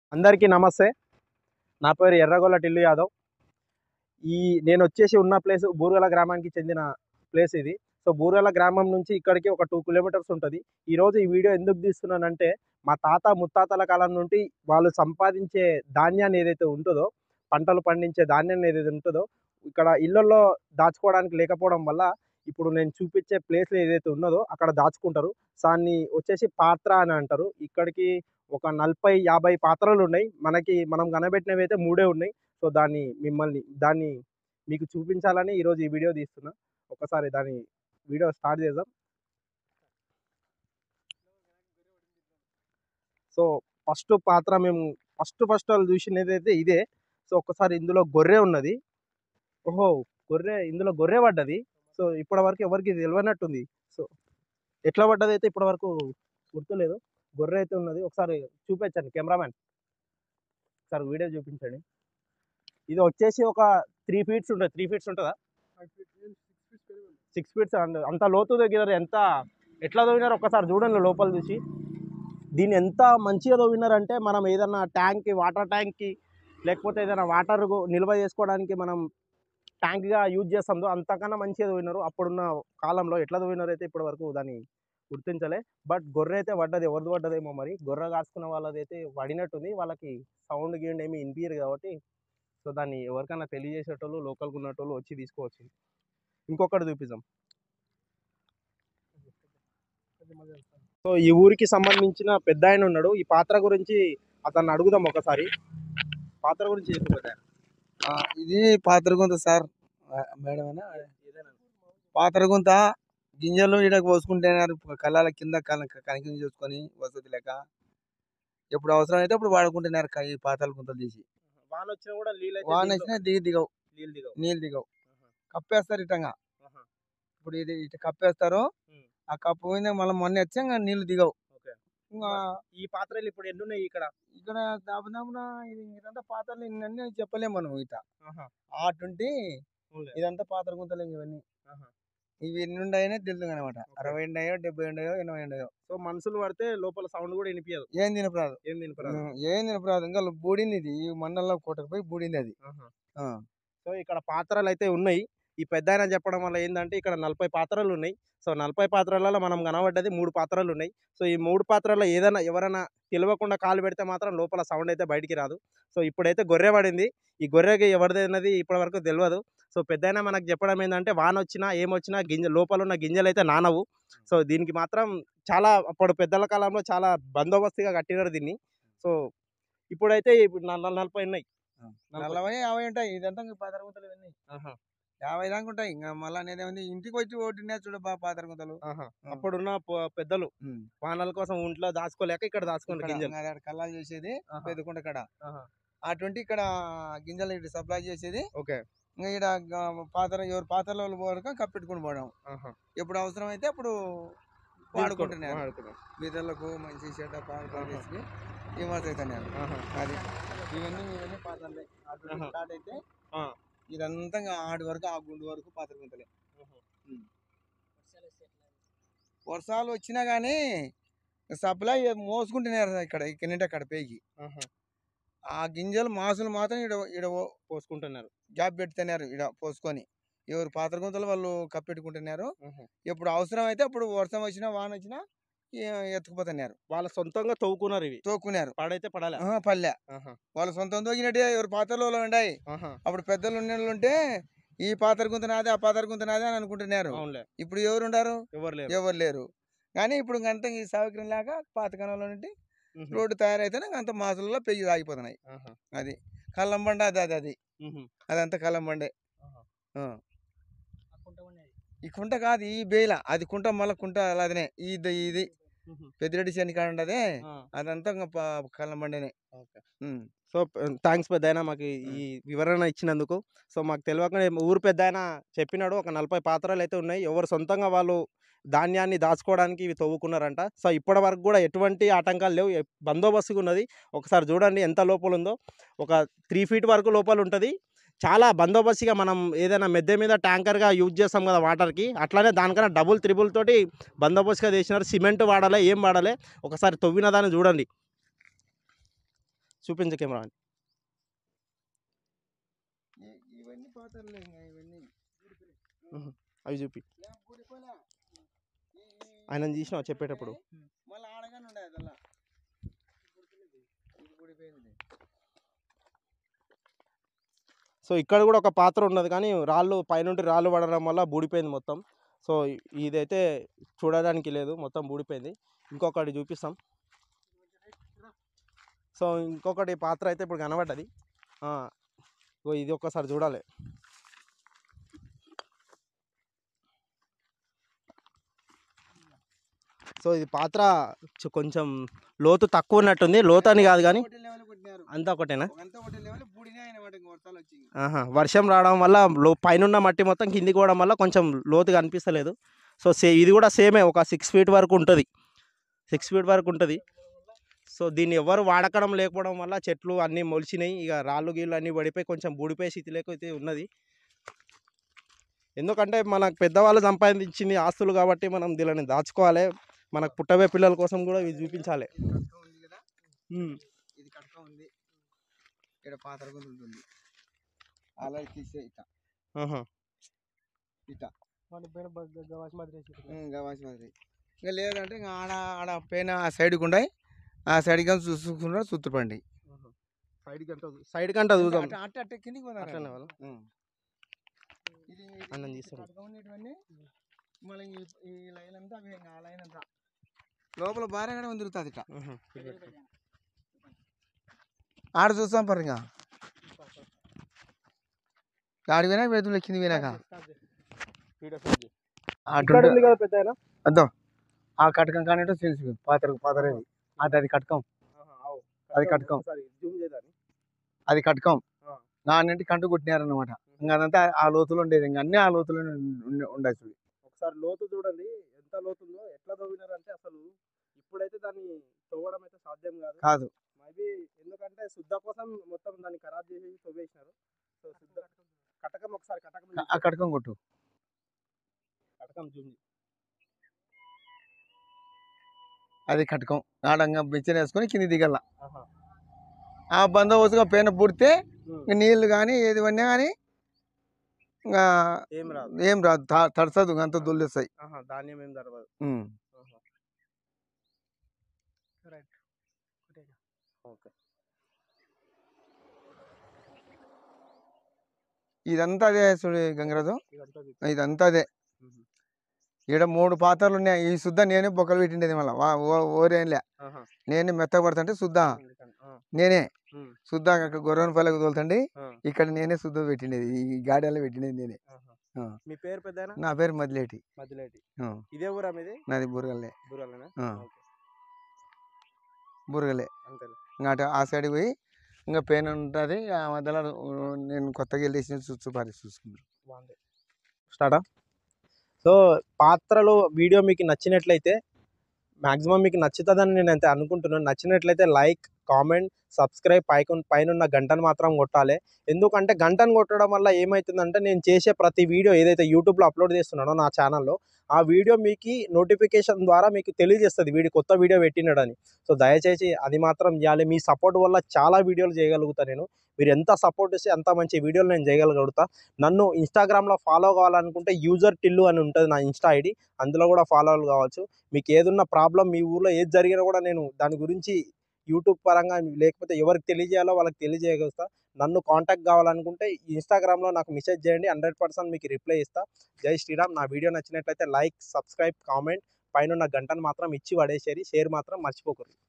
అందరికీ నమస్తే నా పేరు ఎర్రగొల్ల టిల్లు యాదవ్ ఈ నేను వచ్చేసి ఉన్న ప్లేస్ బూర్గల గ్రామానికి చెందిన ప్లేస్ ఇది సో బూర్గల గ్రామం నుంచి ఇక్కడికి ఒక టూ కిలోమీటర్స్ ఉంటుంది ఈరోజు ఈ వీడియో ఎందుకు తీస్తున్నానంటే మా తాత ముత్తాతల కాలం నుండి వాళ్ళు సంపాదించే ధాన్యాన్ని ఏదైతే ఉంటుందో పంటలు పండించే ధాన్యాన్ని ఏదైతే ఉంటుందో ఇక్కడ ఇళ్ళల్లో దాచుకోవడానికి లేకపోవడం వల్ల ఇప్పుడు నేను చూపించే ప్లేస్ ఏదైతే ఉన్నదో అక్కడ దాచుకుంటారు దాన్ని వచ్చేసి పాత్ర అని అంటారు ఇక్కడికి ఒక నలభై యాభై పాత్రలు ఉన్నాయి మనకి మనం కనబెట్టినవి అయితే మూడే ఉన్నాయి సో దాన్ని మిమ్మల్ని దాన్ని మీకు చూపించాలని ఈరోజు ఈ వీడియో తీస్తున్నా ఒకసారి దాని వీడియో స్టార్ట్ చేద్దాం సో ఫస్ట్ పాత్ర మేము ఫస్ట్ ఫస్ట్ వాళ్ళు చూసినది అయితే ఇదే సో ఒకసారి ఇందులో గొర్రె ఉన్నది ఓహో గొర్రె ఇందులో గొర్రె పడ్డది సో ఇప్పటి వరకు ఎవరికి తెలియనట్టుంది సో ఎట్లా పడ్డది అయితే ఇప్పటి వరకు గుర్తులేదు గొర్రె అయితే ఉన్నది ఒకసారి చూపించండి కెమెరామ్యాన్ ఒకసారి వీడియో చూపించండి ఇది వచ్చేసి ఒక త్రీ ఫీట్స్ ఉంటుంది త్రీ ఫీట్స్ ఉంటుందా సిక్స్ ఫీట్స్ అంత లోతు దగ్గర ఎంత ఎట్లా తవ్వినారు ఒక్కసారి చూడండి లోపల చూసి దీన్ని ఎంత మంచిగా తవ్వినారంటే మనం ఏదన్నా ట్యాంక్కి వాటర్ ట్యాంక్కి లేకపోతే ఏదైనా వాటర్ నిల్వ చేసుకోవడానికి మనం ట్యాంక్గా యూజ్ చేస్తాం అంతకన్నా మంచిగా తవ్వినారు అప్పుడున్న కాలంలో ఎట్లా తవ్వినారు అయితే ఇప్పటి వరకు దాన్ని గుర్తించలే బట్ గొర్రె అయితే పడ్డది ఎవరిది పడ్డదేమో మరి గొర్రె కాసుకున్న వాళ్ళది అయితే పడినట్టుంది వాళ్ళకి సౌండ్ గీండ్ ఏమి వినిపించరు కాబట్టి సో దాన్ని ఎవరికైనా తెలియజేసేటోళ్ళు లోకల్గా ఉన్నటోళ్ళు వచ్చి తీసుకోవచ్చు ఇంకొకటి చూపిద్దాం సో ఈ ఊరికి సంబంధించిన పెద్ద ఆయన ఉన్నాడు ఈ పాత్ర గురించి అతన్ని అడుగుదాం ఒకసారి పాత్ర గురించి చెప్పు పెద్ద ఆయన. ఆ, ఇది పాత్రగుంత సార్ ఆ, మేడమేనా పాత్రగుంత గింజలు ఈడకు పోసుకుంటున్నారు కళ్ళాల కింద కనికింద చూసుకొని వసతి లేక ఎప్పుడు అవసరం అయితే అప్పుడు వాడుకుంటున్నారు క- ఈ పాత్రల గుంతలు తీసి వాన వచ్చినా కూడా నీళ్ళు అయితే వాన దీంట్లో వచ్చినా దిగి దిగవు నీళ్ళు దిగవు నీళ్ళు దిగవు ఆహా. కప్పేస్తారు ఇటంగా ఆహా. ఇప్పుడు ఇది ఇటు కప్పేస్తారు ఉమ్. ఆ కప్పు పోయిందే మళ్ళీ మొన్న వచ్చా ఇంకా నీళ్ళు దిగవు ఓకే. ఇంకా ఈ పాత్రలు ఇప్పుడు ఎన్ని ఉన్నాయి ఇక్కడ ఇక్కడ దాపుదాపున ఇది ఇదంతా పాత్రలు ఇవన్నీ చెప్పలేము మనం ఇట ఆహా. ఆటుంటి అవునులే. ఇదంతా పాత్ర గుంతలు ఇవన్నీ ఆహా. ఇవి ఎన్ని ఉన్నాయనే తెలుసు అనమాట అరవై ఉన్నాయో డెబ్బై ఉన్నాయో ఎనభై ఉన్నాయో సో మనుషులు పడితే లోపల సౌండ్ కూడా వినిపించదు ఏం తినపరాదు ఏం తినపరాదు ఉం, ఏం తినపరాదు ఇంకా బూడింది ఇది ఈ మన్నల్లో కొట్టకపోయి బూడింది అది ఆహా. ఆ. సో ఇక్కడ పాత్రలు అయితే ఉన్నాయి ఈ పెద్ద ఆయన చెప్పడం వల్ల ఏంటంటే ఇక్కడ నలభై పాత్రలు ఉన్నాయి సో నలభై పాత్రలలో మనం కనబడ్డది మూడు పాత్రలు ఉన్నాయి సో ఈ మూడు పాత్రల్లో ఏదైనా ఎవరైనా తెలియకుండా కాలు పెడితే మాత్రం లోపల సౌండ్ అయితే బయటికి రాదు సో ఇప్పుడైతే గొర్రె పడింది ఈ గొర్రెకి ఎవరిది అన్నది ఇప్పటి వరకు తెలియదు సో పెద్ద మనకు చెప్పడం ఏంటంటే వాన వచ్చినా ఏమొచ్చినా గింజ లోపల ఉన్న గింజలు అయితే నానవు సో దీనికి మాత్రం చాలా అప్పుడు పెద్దల కాలంలో చాలా బందోబస్తుగా కట్టినారు దీన్ని సో ఇప్పుడైతే ఇప్పుడు నల- నలభై ఉన్నాయి నలభై. నలభై యాభై ఉంటాయి ఇదంతా ఇంకా పాత్ర గుంతలు ఇవన్నీ ఆహా, యాభై దాకా ఉంటాయి ఇంకా మళ్ళీ అనేది ఏముంది ఇంటికి వచ్చి ఓటినే చూడ బా పాత్ర గుంతలు ఆహా. ఆ. అప్పుడున్న ప- పెద్దలు ఉం. వానల కోసం ఒంట్లో దాచుకోలేక ఇక్కడ దాచుకున్న ఇక్కడ గింజలు ఇంకా ఆడ కల్లాలు చేసేది ఆహా. పెద్దకుంట కాడ ఆహా. అటువంటి ఇక్కడ గింజలు ఇటు సప్లై చేసేది ఓకే ఇంకా ఇక్కడ గ- పాత్ర ఎవరు పాత్రలో పోవడం కప్పెట్టుకుని పోవడం ఆహా. ఎప్పుడు అవసరం అయితే అప్పుడు తీసుకో- వాడుకుంటున్నారు వాడుకున్నాం. బీదర్లకు మంచి చెడ్డ పాలు ఆహా. తీసుకుని ఈ మాట అవుతున్నారు ఆహా. అది ఇవన్నీ ఇవన్నీ పాత్రలే అటు ఆహా. స్టార్ట్ అయితే ఆ. ఇదంతా ఇంకా ఆడి వరకు ఆ గుండు వరకు పాత్ర గుంతలే ఆహా. వర్షాలు వచ్చినా కానీ సప్లై మోసుకుంటున్నారు ఇక్కడ ఇక్కడ నుండి అక్కడ పేగి ఆహా. ఆ గింజలు మాసులు మాత్రం ఇడ ఇడ పోసుకుంటున్నారు గ్యాప్ పెడుతున్నారు ఇడ పోసుకొని ఎవరు పాత్ర గుంతలు వాళ్ళు కప్పెట్టుకుంటున్నారు ఆహా. ఎప్పుడు అవసరం అయితే అప్పుడు వర్షం వచ్చినా వాన వచ్చినా ఏ- ఎత్తుకుపోతున్నారు వాళ్ళ సొంతంగా తవ్వుకున్నారు ఇవి తోక్కున్నారు పాడైతే పడాలి ఆహా, పల్లె ఆహా. వాళ్ళు సొంతం తోగినట్టే ఎవరు పాత్రలో ఉన్నాయి ఆహా. అప్పుడు పెద్దలు ఉన్న వాళ్ళు ఉంటే ఈ పాత్ర గుంత నాదే ఆ పాత్ర గుంత నాదే అని అనుకుంటున్నారు అవునులే ఇప్పుడు ఎవరు ఉండారు ఎవరు లేరు ఎవరు లేరు కానీ ఇప్పుడు అంత ఈ సౌకర్యం లేక పాతకాలంలో నుండి ఉహు. రోడ్డు తయారైతేనే అంత మాసులలో పెయ్యి తాగిపోతున్నాయి ఆహా. అది కళ్ళం బండ అది అది అది ఉహు. అదంతా కళ్ళం బండే ఆహా. ఆ. ఈ కుంట కాదు ఈ బేల అది కుంట మళ్ళీ కుంట అలాదనే ఇది ఇది ఉహు. పెద్దిరెడ్డి శని కాడ ఉండదే ఆ. అదంతా ఇంకా ప- కళ్ళం బండేనే ఓకే. ఉమ్. సో థ్యాంక్స్ పెద్ద ఆయన మాకు ఈ వివరణ ఇచ్చినందుకు సో మాకు తెలియకుండా ఊరు పెద్ద ఆయన చెప్పినాడు ఒక నలభై పాత్రలు అయితే ఉన్నాయి ఎవరు సొంతంగా వాళ్ళు ధాన్యాన్ని దాచుకోవడానికి ఇవి తవ్వుకున్నారంట సో ఇప్పటి వరకు కూడా ఎటువంటి ఆటంకాలు లేవు ఎ- బందోబస్తుగా ఉన్నది ఒకసారి చూడండి ఎంత లోపల ఉందో ఒక త్రీ ఫీట్ వరకు లోపల ఉంటుంది చాలా బందోబస్తుగా మనం ఏదైనా మెద్దె మీద ట్యాంకర్గా యూజ్ చేస్తాం కదా వాటర్కి అట్లానే దానికన్నా డబుల్ త్రిబుల్ తోటి బందోబస్తుగా చేసినారు సిమెంట్ వాడాలి ఏం వాడాలి ఒకసారి తవ్విన దాన్ని చూడండి చూపించే కెమెరా అని ఇవన్నీ పాత్రలే ఇంకా ఇవన్నీ అవి చూపి ఆయన తీసినావు చెప్పేటప్పుడు మళ్ళీ ఆడగానే ఉండే అదల్లా ఇది ఊడిపోయింది సో ఇక్కడ కూడా ఒక పాత్ర ఉన్నది కానీ రాళ్ళు పైనుండి రాళ్ళు పడడం వల్ల బూడిపోయింది మొత్తం సో ఇదైతే చూడడానికి లేదు మొత్తం బూడిపోయింది ఇంకొకటి చూపిస్తాం సో ఇంకొకటి పాత్ర అయితే ఇప్పుడు కనబడ్డది ఆ, ఇగో ఇది ఒక్కసారి చూడాలి సో ఇది పాత్ర చు- కొంచెం లోతు తక్కువ ఉన్నట్టుంది లోతు అని కాదు కానీ ఒకటే లెవెల్ కొట్టినారు అంతా ఒకటేనా అంతా ఒకటే లెవెల్ బూడినే అయిన వాటికి వర్షాలు వచ్చి ఆహా, వర్షం రావడం వల్ల లో పైనున్న మట్టి మొత్తం కిందికి పోవడం వల్ల కొంచెం లోతుగా అనిపిస్తలేదు సో సే ఇది కూడా సేమే ఒక సిక్స్ ఫీట్ వరకు ఉంటుంది సిక్స్ ఫీట్ వరకు ఉంటుంది సో దీన్ని ఎవరు వాడకడం లేకపోవడం వల్ల చెట్లు అన్నీ మొలిచినాయి ఇక రాళ్ళు గీళ్ళు అన్నీ పడిపోయి కొంచెం బూడిపోయే స్థితిలోకి అయితే ఉన్నది ఎందుకంటే మనకు పెద్దవాళ్ళు సంపాదించింది ఆస్తులు కాబట్టి మనం దీనిని దాచుకోవాలి మనకు పుట్టబే పిల్లల కోసం కూడా ఇవి చూపించాలి కట్క ఉంది కదా ఉమ్. ఇది కట్క ఉంది ఇక్కడ పాత్ర కూడా ఉంటుంది అలా తీసే ఇట ఆహా. ఇట గవాసి మాదిరి ఇంకా లేదంటే ఇంకా ఆడ ఆడ పైన ఆ సైడ్కి ఉండాయి ఆ సైడ్కి చూసుకుంటారు చూతుపండి సైడ్ కంట సైడ్ కంట చూద్దాం అట్ట అట్ట అట్ట కిందికి పోతారు అట్లనే వాళ్ళు ఉం. ఇది ఇది- అన్నం ఇది తీస్తారు. కట్క ఉండేటివన్నీ మళ్ళీ ఈ- ఈ లైన్ అంతా అవి ఇంకా ఆ లైన్ అంతా లోపల భార్య కూడా తిరుగుతుంది ఇట్లా ఆహా. ఆడ చూస్తాం పర్ ఇంకా ఆడికి పోయినాక పెద్దలు కింది పోయినాక అటు ఇక్కడ ఉంది కదా పెద్ద ఆయన అద్దో ఆ కటకం కానీ తెలుసు పాత్ర పాత్ర అది అది అది కటకం అది కట్టుకోం. జూమ్ చేద్దాం అది కటకం ఆ. నాన్నింటి కంటు కొట్టినారన్నమాట ఇంకా అదంతా ఆ లోతులో ఉండేది ఇంకా అన్ని ఆ లోతులో ఉండొచ్చు ఒకసారి లోతు చూడండి ఎంత లోతు ఉందో ఎట్లా తవ్వినారంటే అసలు ఇప్పుడైతే దాన్ని తవ్వడం అయితే సాధ్యం కాదు కాదు మేబీ ఎందుకంటే శుద్ధ కోసం మొత్తం దాన్ని ఖరాబ్ చేసి తవ్వేసినారు సో శుద్ధ కటకం ఒకసారి కటకం ఆ కటకం కొట్టు కటకం జూమ్ అది కటకం ఆడంగా బిచ్చన వేసుకొని కింది దిగల ఆ బందోబస్తుగా పైన పుడితే ఇంక నీళ్లు కానీ ఏది పడినా కానీ ఇంకా ఏం రాదు ఏం రాదు త- తడసదు అంత దొల్లేస్తాయి ఆహా, ధాన్యం ఏం జరగదు ఉమ్. ఓకే ఇదంతా అదే చూడు గంగరాజు ఇదంతా చూపి. ఇదంతా అదే మ్మ్. ఈడ మూడు పాత్రలు ఉన్నాయి ఈ శుద్ధ నేనే బొక్కలు పెట్టిండేది మళ్ళీ ఓరేంలే ఆహా, నేనే మెత్తగా పడుతుంటే శుద్ధ అందుకని, ఆ, నేనే ఉమ్, శుద్ధ గొర్రెల పల్లెకు తోలుతండి ఆ, ఇక్కడ నేనే శుద్ధ పెట్టిండేది ఈ గాడిలో పెట్టినది నేనే ఆహా. ఆ. మీ పేరు పెద్ద నా పేరు మదిలేటి మధ్యలేటి ఆ. ఇదే ఊరా మీది నాది బురగల్లే బూరాలనా ఆ. ఓకే బురగలే అంతేలే ఇంకా అటు ఆ సైడ్ పోయి ఇంకా పెయిన్ ఉంటుంది ఆ మధ్యలో నేను కొత్తగా వెళ్ళేసి చూస్తూ పారి చూసుకుంటాను బాగుంది స్టార్టా సో పాత్రలు వీడియో మీకు నచ్చినట్లయితే మ్యాక్సిమం మీకు నచ్చుతుందని నేను అయితే అనుకుంటున్నాను నచ్చినట్లయితే లైక్ కామెంట్ సబ్స్క్రైబ్ పైన పైన ఉన్న గంటను మాత్రం కొట్టాలి ఎందుకంటే గంటను కొట్టడం వల్ల ఏమవుతుందంటే నేను చేసే ప్రతి వీడియో ఏదైతే యూట్యూబ్లో అప్లోడ్ చేస్తున్నానో నా ఛానల్లో ఆ వీడియో మీకు నోటిఫికేషన్ ద్వారా మీకు తెలియజేస్తుంది వీడియో కొత్త వీడియో పెట్టినాడని సో దయచేసి అది మాత్రం చేయాలి మీ సపోర్ట్ వల్ల చాలా వీడియోలు చేయగలుగుతాను నేను మీరు ఎంత సపోర్ట్ ఇస్తే అంత మంచి వీడియోలు నేను చేయగలుగుతా నన్ను ఇన్స్టాగ్రామ్లో ఫాలో కావాలనుకుంటే యూజర్ టిల్లు అని ఉంటుంది నా ఇన్స్టా ఐడి అందులో కూడా ఫాలో కావచ్చు మీకు ఏదున్న ప్రాబ్లం మీ ఊర్లో ఏది జరిగినా కూడా నేను దాని గురించి యూట్యూబ్ పరంగా లేకపోతే ఎవరికి తెలియజేయాలో వాళ్ళకి తెలియజేయగలుగుతా నన్ను కాంటాక్ట్ కావాలనుకుంటే ఇన్స్టాగ్రామ్లో నాకు మెసేజ్ చేయండి హండ్రెడ్ పర్సెంట్ మీకు రిప్లై ఇస్తా జై శ్రీరామ్ నా వీడియో నచ్చినట్లయితే లైక్ సబ్స్క్రైబ్ కామెంట్ పైన ఉన్న గంటను మాత్రం ఇచ్చి పడేసేరి షేర్ మాత్రం మర్చిపోకూడదు